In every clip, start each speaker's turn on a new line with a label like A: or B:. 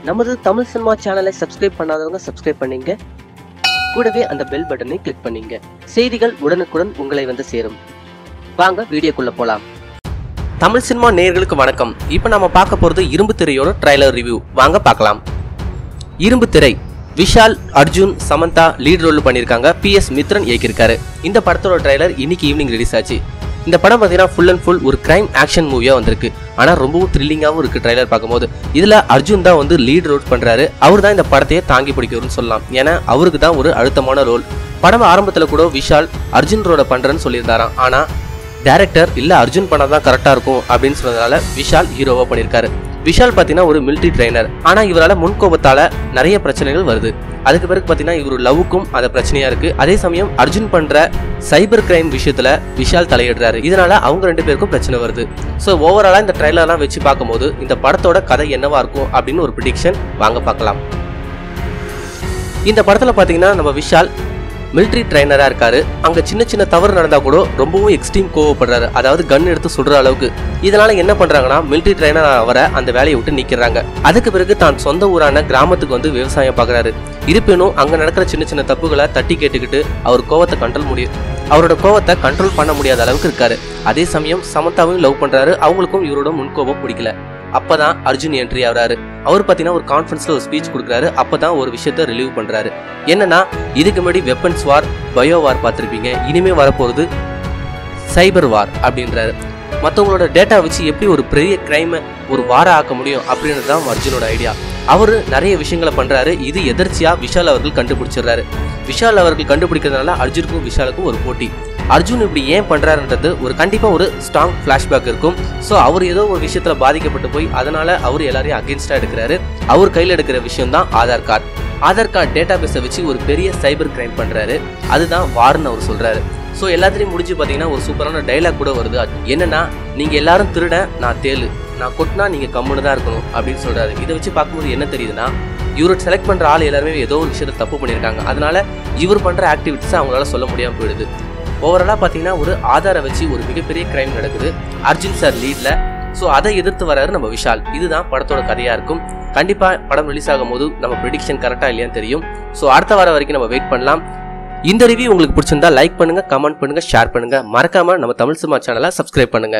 A: நமது தமிழ் சினிமா சேனலை சப்ஸ்கிரைப் பண்ணாதவங்க சப்ஸ்கிரைப் பண்ணீங்க கூடவே அந்த பெல் பட்டனை கிளிக் பண்ணீங்க செய்திகள் உடனுக்குடன் உங்களை வந்து சேரும் வாங்க வீடியோக்குள்ள போலாம் தமிழ் சினிமா நேயர்களுக்கு வணக்கம் இப்போ நம்ம பார்க்க போறது இரும்பு திரையோட ட்ரைலர் ரிவ்யூ வாங்க பார்க்கலாம் இரும்பு திரை விஷால் அர்ஜுன் சமந்தா லீட் ரோல் பண்ணியிருக்காங்க பி எஸ் மித்ரன் இயக்கியிருக்காரு இந்த படத்தோட ட்ரைலர் இன்னைக்கு ஈவினிங் ரிலீஸ் ஆச்சு இந்த படம் பார்த்தீங்கன்னா ஃபுல் அண்ட் ஃபுல் ஒரு கிரைம் ஆக்ஷன் மூவியாக வந்திருக்கு ஆனால் ரொம்பவும் த்ரில்லிங்காகவும் இருக்கு ட்ரைலர் பார்க்கும்போது இதில் அர்ஜுன் தான் வந்து லீட் ரோல் பண்ணுறாரு அவர் தான் இந்த படத்தையே தாங்கி பிடிக்கிறதுன்னு சொல்லலாம் ஏன்னா அவருக்கு தான் ஒரு அழுத்தமான ரோல் படம் ஆரம்பத்தில் கூட விஷால் அர்ஜுன் ரோட பண்ணுறேன்னு சொல்லியிருந்தாராம் ஆனால் டேரக்டர் இல்லை அர்ஜுன் பண்ணால் தான் கரெக்டாக இருக்கும் அப்படின்னு சொன்னதால விஷால் ஹீரோவாக பண்ணியிருக்காரு விஷால் பார்த்தீங்கன்னா ஒரு மிலிட்ரி ட்ரைனர் ஆனால் இவரால் முன்கோபத்தால் நிறைய பிரச்சனைகள் வருது அதுக்கு பிறகு பார்த்தீங்கன்னா இவர் லவ்வுக்கும் அந்த பிரச்சனையா இருக்கு அதே சமயம் அர்ஜுன் பண்ற சைபர் கிரைம் விஷயத்துல விஷால் தலையிடுறாரு இதனால அவங்க ரெண்டு பேருக்கும் பிரச்சனை வருது ஸோ ஓவராலா இந்த ட்ரைலர்லாம் வச்சு பார்க்கும்போது இந்த படத்தோட கதை என்னவா இருக்கும் அப்படின்னு ஒரு ப்ரிடிக்ஷன் வாங்க பார்க்கலாம் இந்த படத்துல பாத்தீங்கன்னா நம்ம விஷால் மிலிட்ரி ட்ரைனரா இருக்காரு அங்க சின்ன சின்ன தவறு நடந்தா கூட ரொம்பவும் எக்ஸ்ட்ரீம் கோவப்படுறாரு அதாவது கன் எடுத்து சுடுற அளவுக்கு இதனால என்ன பண்றாங்கன்னா மிலிட்ரி ட்ரைனர் அவரை அந்த வேலையை விட்டு நீக்கிறாங்க அதுக்கு பிறகு தான் சொந்த ஊரான கிராமத்துக்கு வந்து விவசாயம் பார்க்கறாரு இருப்பினும் அங்க நடக்கிற சின்ன சின்ன தப்புகளை தட்டி கேட்டுக்கிட்டு அவர் கோவத்தை கண்ட்ரோல் முடியும் அவரோட கோவத்தை கண்ட்ரோல் பண்ண முடியாத அளவுக்கு இருக்காரு அதே சமயம் சமந்தாவையும் லவ் பண்றாரு அவங்களுக்கும் இவரோட முன்கோபம் பிடிக்கல அப்பதான் அர்ஜுன் என்ட்ரி ஆகுறாரு அவர் பாத்தீங்கன்னா ஒரு கான்ஃபரன்ஸ்ல ஒரு ஸ்பீச் கொடுக்குறாரு அப்பதான் ஒரு விஷயத்த ரிலீவ் பண்றாரு என்னன்னா இதுக்கு முன்னாடி வெப்பன்ஸ் வார் பயோ வார் பார்த்திருப்பீங்க இனிமே வரப்போறது சைபர் வார் அப்படின்றாரு மற்றவங்களோட டேட்டா வச்சு எப்படி ஒரு பெரிய கிரைமை ஒரு வார ஆக்க முடியும் அப்படின்றது தான் அர்ஜுனோட ஐடியா அவரு நிறைய விஷயங்களை பண்றாரு இது எதர்ச்சியா விஷால் அவர்கள் கண்டுபிடிச்சிடுறாரு விஷால் அவர்கள் கண்டுபிடிக்கிறதுனால அர்ஜுனுக்கும் விஷாலுக்கும் ஒரு போட்டி அர்ஜுன் இப்படி ஏன் பண்றாருன்றது ஒரு கண்டிப்பா ஒரு ஸ்ட்ராங் ஃபிளாஷ்பேக் இருக்கும் ஸோ அவர் ஏதோ ஒரு விஷயத்துல பாதிக்கப்பட்டு போய் அதனால அவர் எல்லாரையும் அகேன்ஸ்டா எடுக்கிறாரு அவர் கையில் எடுக்கிற விஷயம் தான் Aadhaar card Aadhaar card data பேஸை வச்சு ஒரு பெரிய சைபர் கிரைம் பண்றாரு அதுதான் வார்னு அவர் சொல்றாரு ஸோ எல்லாத்துலேயும் முடிஞ்சு பார்த்தீங்கன்னா ஒரு சூப்பரான டைலாக் கூட வருது அது என்னன்னா நீங்க எல்லாரும் திருட நான் தேலு நான் கொட்டினா நீங்க கம்முன்னு தான் இருக்கணும் அப்படின்னு சொல்றாரு இதை வச்சு பார்க்கும்போது என்ன தெரியுதுன்னா இவரை செலக்ட் பண்ற ஆள் எல்லாருமே ஏதோ ஒரு விஷயத்த தப்பு பண்ணியிருக்காங்க அதனால இவர் பண்ற ஆக்டிவிட்டிஸை அவங்களால சொல்ல முடியாம போயிடுது ஓவராலாக பார்த்தீங்கன்னா ஒரு ஆதாரை வச்சு ஒரு மிகப்பெரிய கிரைம் நடக்குது அர்ஜுன் சார் லீட்ல ஸோ அதை எதிர்த்து வராரு நம்ம விஷால் இதுதான் படத்தோட கதையா இருக்கும் கண்டிப்பா படம் ரிலீஸ் ஆகும் போது நம்ம ப்ரெடிக்ஷன் கரெக்டா இல்லையான்னு தெரியும் ஸோ அடுத்த வாரம் வரைக்கும் நம்ம வெயிட் பண்ணலாம் இந்த ரிவ்யூ உங்களுக்கு பிடிச்சிருந்தா லைக் பண்ணுங்க கமெண்ட் பண்ணுங்க ஷேர் பண்ணுங்க மறக்காம நம்ம தமிழ் சினிமா சேனலை சப்ஸ்கிரைப் பண்ணுங்க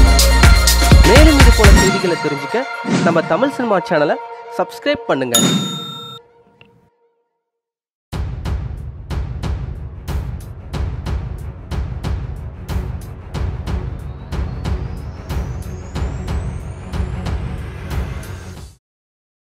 A: மேலும் இது போல செய்திகளை தெரிஞ்சுக்க நம்ம தமிழ் சினிமா சேனலை சப்ஸ்கிரைப் பண்ணுங்க